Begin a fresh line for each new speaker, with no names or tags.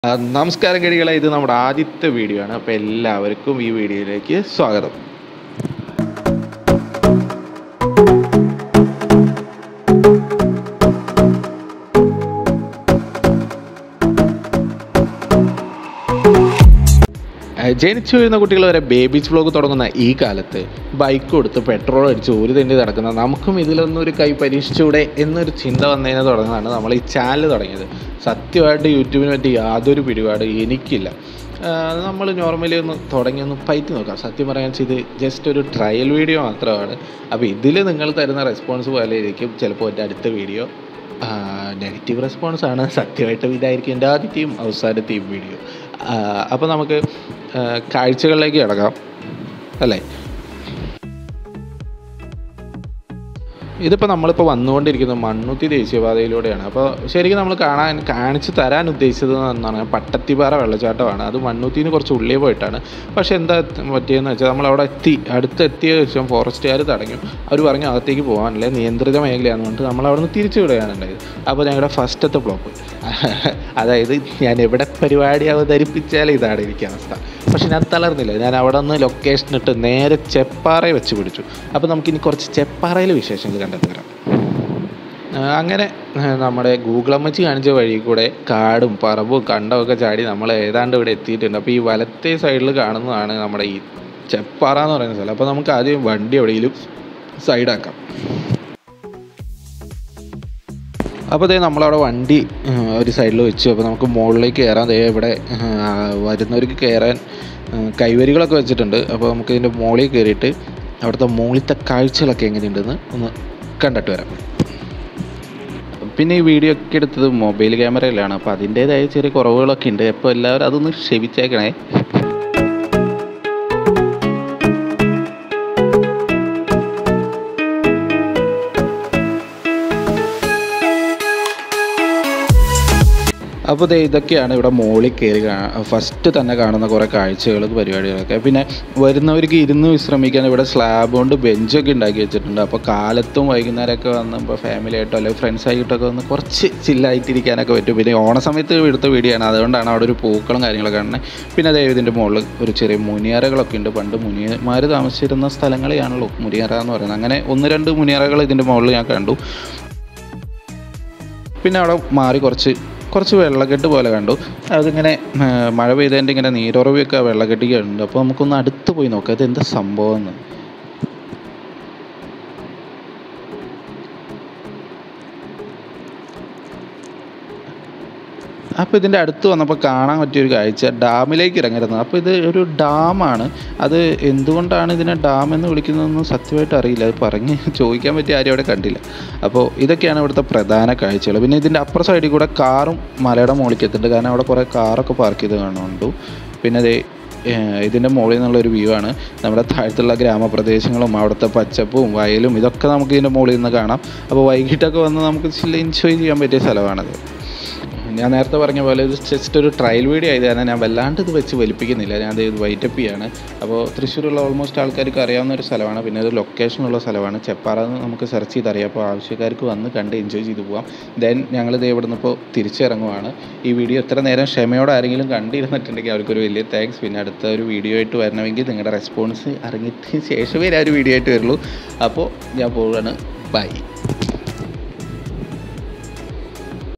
ആ, നമസ്കാരം കഴികളെ ഇത് നമ്മുടെ ആദ്യത്തെ വീഡിയോ ആണ് അപ്പോൾ എല്ലാവർക്കും ഈ വീഡിയോയിലേക്ക് സ്വാഗതം ആ, ജനിച്ചു വീഴുന്ന കുട്ടികൾ വരെ ബേബീസ് വ്ലോഗ് തുടങ്ങുന്ന ഈ കാലത്ത് ബൈക്ക് കൊടുത്ത് പെട്രോൾ അടിച്ച് ഒരു തെണ്ടി നടക്കുന്ന നമുക്കും ഇതിലൊന്നും ഒരു കൈ പരീക്ഷിച്ചൂടെ എന്നൊരു ചിന്ത വന്നതിനെ തുടങ്ങുന്നതാണ് നമ്മൾ ഈ ചാനൽ തുടങ്ങിയത് സത്യമായിട്ട് യൂട്യൂബിനെ പറ്റി യാതൊരു പിടിപാട് എനിക്കില്ല നമ്മൾ നോർമലി ഒന്ന് തുടങ്ങി ഒന്ന് പയറ്റി നോക്കാം സത്യം പറയാൻ ഇത് ജസ്റ്റ് ഒരു ട്രയൽ വീഡിയോ മാത്രമാണ് അപ്പോൾ ഇതിൽ നിങ്ങൾ തരുന്ന റെസ്പോൺസ് പോലെ ആയിരിക്കും ചിലപ്പോൾ എൻ്റെ അടുത്ത വീഡിയോ നെഗറ്റീവ് റെസ്പോൺസ് ആണ് സത്യമായിട്ടും ഇതായിരിക്കും എൻ്റെ ആദ്യത്തെയും അവസാനത്തെയും വീഡിയോ അപ്പോൾ നമുക്ക് ആ, കാഴ്ചകളിലേക്ക് കിടക്കാം അല്ലേ ഇതിപ്പോൾ നമ്മളിപ്പോൾ വന്നുകൊണ്ടിരിക്കുന്നത് മണ്ണുത്തി ദേശീയപാതയിലൂടെയാണ് അപ്പോൾ ശരിക്കും നമ്മൾ കാണാൻ കാണിച്ചു തരാൻ ഉദ്ദേശിച്ചത് എന്നാണ് പട്ടത്തിപ്പാറ വെള്ളച്ചാട്ടമാണ് അത് മണ്ണുത്തിന്ന് കുറച്ച് ഉള്ളിൽ പോയിട്ടാണ് പക്ഷേ എന്താ പറ്റിയെന്ന് വെച്ചാൽ നമ്മൾ അവിടെ എത്തി അടുത്തെത്തിയ ശേഷം ഫോറസ്റ്റുകാർ തടഞ്ഞു അവർ പറഞ്ഞു അകത്തേക്ക് പോകാനല്ലേ നിയന്ത്രിത മേഖലയാണെന്ന് പറഞ്ഞിട്ട് നമ്മൾ അവിടെ നിന്ന് തിരിച്ചു വിടുകയാണ് ഉണ്ടായത് അപ്പോൾ ഞങ്ങളുടെ ഫസ്റ്റത്തെ ബ്ലോക്ക് അതായത് ഞാൻ എവിടെ പരിപാടി അവതരിപ്പിച്ചാലും ഇതാണ് എനിക്ക് അവസ്ഥ പക്ഷെ ഞാൻ തളർന്നില്ല ഞാൻ അവിടെ നിന്ന് ലൊക്കേഷൻ ഇട്ട് നേരെ ചെപ്പാറയെ വെച്ച് പിടിച്ചു അപ്പോൾ നമുക്കിനി കുറച്ച് ചെപ്പാറയിലെ വിശേഷങ്ങൾ കണ്ടെത്തി വരാം ആ, അങ്ങനെ ആ, നമ്മുടെ ഗൂഗിൾ അമ്മച്ചി കാണിച്ച വഴി കൂടെ കാടും പറമ്പും കണ്ടമൊക്കെ ചാടി നമ്മൾ ഏതാണ്ട് ഇവിടെ എത്തിയിട്ടുണ്ട് അപ്പോൾ ഈ വലത്തെ സൈഡിൽ കാണുന്നതാണ് നമ്മുടെ ഈ ചെപ്പാറ എന്ന് പറയുന്ന സ്ഥലം അപ്പോൾ നമുക്ക് ആദ്യം വണ്ടി എവിടെയെങ്കിലും സൈഡാക്കാം അപ്പോൾ ദേ നമ്മളവിടെ വണ്ടി ആ, ഒരു സൈഡിൽ വെച്ചു അപ്പോൾ നമുക്ക് മുകളിലേക്ക് കയറാൻ ദേ ഇവിടെ ആ, വരുന്നവർക്ക് കയറാൻ ആ, കൈവരികളൊക്കെ വെച്ചിട്ടുണ്ട് അപ്പോൾ നമുക്ക് ഇതിൻ്റെ മുകളിൽ കയറിയിട്ട് അവിടുത്തെ മുകളിലത്തെ കാഴ്ചകളൊക്കെ എങ്ങനെയുണ്ടെന്ന് ഒന്ന് കണ്ടിട്ട് വരാം പിന്നെ ഈ വീഡിയോ ഒക്കെ എടുത്തത് മൊബൈൽ ക്യാമറയിലാണ് അപ്പോൾ അതിൻ്റേതായ ചെറിയ കുറവുകളൊക്കെ ഉണ്ട് അപ്പോൾ എല്ലാവരും അതൊന്ന് ക്ഷമിച്ചേക്കണേ അപ്പോൾ ദേ ഇതൊക്കെയാണ് ഇവിടെ മുകളിൽ കയറി ഫസ്റ്റ് തന്നെ കാണുന്ന കുറേ കാഴ്ചകൾ പരിപാടികളൊക്കെ പിന്നെ വരുന്നവർക്ക് ഇരുന്ന് വിശ്രമിക്കാൻ ഇവിടെ സ്ലാബ് കൊണ്ട് ബെഞ്ചൊക്കെ ഉണ്ടാക്കി വെച്ചിട്ടുണ്ട് അപ്പോൾ കാലത്തും വൈകുന്നേരമൊക്കെ വന്ന് ഇപ്പോൾ ഫാമിലി ആയിട്ടോ അല്ലെങ്കിൽ ഫ്രണ്ട്സ് ആയിട്ടൊക്കെ വന്ന് കുറച്ച് ചില്ലായിട്ടിരിക്കാനൊക്കെ പറ്റും പിന്നെ ഓണ സമയത്ത് എടുത്ത വീഡിയോ ആണ് അതുകൊണ്ടാണ് അവിടെ ഒരു പൂക്കളും കാര്യങ്ങളൊക്കെ കാണുന്നത് പിന്നെ അതേ ഇതിൻ്റെ മുകളിൽ ഒരു ചെറിയ മുനിയറകളൊക്കെ ഉണ്ട് പണ്ട് മുനിയന്മാർ താമസിച്ചിരുന്ന സ്ഥലങ്ങളെയാണല്ലോ മുനിയറ എന്ന് പറയുന്നത് അങ്ങനെ ഒന്ന് രണ്ട് മുനിയറകൾ ഇതിൻ്റെ മുകളിൽ ഞാൻ കണ്ടു പിന്നെ അവിടെ മാറി കുറച്ച് കുറച്ച് വെള്ളക്കെട്ട് പോലെ കണ്ടു അതിങ്ങനെ ആ, മഴ പെയ്തതിൻ്റെ ഇങ്ങനെ നീരുറവയൊക്കെ ആ വെള്ളക്കെട്ടിക്കുണ്ട് അപ്പോൾ നമുക്കൊന്ന് അടുത്ത് പോയി നോക്കാം ഇത് എന്താ സംഭവം എന്ന് അപ്പോൾ ഇതിൻ്റെ അടുത്ത് വന്നപ്പോൾ കാണാൻ പറ്റിയൊരു കാഴ്ച ഡാമിലേക്ക് ഇറങ്ങരുന്നത് അപ്പോൾ ഇത് ഒരു ഡാമാണ് അത് എന്തുകൊണ്ടാണ് ഇതിനെ ഡാം എന്ന് വിളിക്കുന്നതെന്ന് സത്യമായിട്ട് അറിയില്ല അത് പറഞ്ഞ് ചോദിക്കാൻ പറ്റിയ ആരും അവിടെ കണ്ടില്ല അപ്പോൾ ഇതൊക്കെയാണ് ഇവിടുത്തെ പ്രധാന കാഴ്ചകൾ പിന്നെ ഇതിൻ്റെ അപ്പുറ സൈഡിൽ കൂടെ കാറും മലയുടെ മുകളിലേക്ക് എത്തുന്നുണ്ട് കാരണം അവിടെ കുറേ കാറൊക്കെ പാർക്ക് ചെയ്ത് കാണുന്നുണ്ട് പിന്നെ അതേ ഇതിൻ്റെ മുകളിൽ നിന്നുള്ള ഒരു വ്യൂ ആണ് നമ്മുടെ താഴത്തുള്ള ഗ്രാമപ്രദേശങ്ങളും അവിടുത്തെ പച്ചപ്പും വയലും ഇതൊക്കെ നമുക്ക് ഇതിൻ്റെ മുകളിൽ നിന്ന് കാണാം അപ്പോൾ വൈകിട്ടൊക്കെ വന്ന് നമുക്ക് ചില എൻജോയ് ചെയ്യാൻ പറ്റിയ സ്ഥലമാണത് ഞാൻ നേരത്തെ പറഞ്ഞ പോലെ ഇത് ജസ്റ്റ് ഒരു ട്രയൽ വീഡിയോ ആയത് കാരണം ഞാൻ വല്ലാണ്ട് ഇത് വെച്ച് വലിപ്പിക്കുന്നില്ല ഞാൻ ഇത് വൈറ്റപ്പ് ചെയ്യാണ് അപ്പോൾ തൃശ്ശൂരുള്ള ഓൾമോസ്റ്റ് ആൾക്കാർക്ക് അറിയാവുന്ന ഒരു സ്ഥലമാണ് പിന്നെ ഒരു ലൊക്കേഷനുള്ള സ്ഥലമാണ് ചെപ്പാറ എന്ന് നമുക്ക് സെർച്ച് ചെയ്തറിയാം അപ്പോൾ ആവശ്യക്കാർക്ക് വന്ന് കണ്ട് എൻജോയ് ചെയ്ത് പോവാം ദെൻ ഞങ്ങളിത് ഇവിടെ നിന്ന് ഇപ്പോൾ തിരിച്ചിറങ്ങുവാണ് ഈ വീഡിയോ എത്ര നേരം ക്ഷമയോടെ ആരെങ്കിലും കണ്ടിരുന്നിട്ടുണ്ടെങ്കിൽ അവർക്കൊരു വലിയ താങ്ക്സ് പിന്നെ അടുത്ത ഒരു വീഡിയോ ആയിട്ട് വരണമെങ്കിൽ നിങ്ങളുടെ റെസ്പോൺസ് അറിഞ്ഞിട്ട് ശേഷമേ ഞാൻ ഒരു വീഡിയോ ആയിട്ട് വരുള്ളൂ അപ്പോൾ ഞാൻ പോവുകയാണ് ബൈ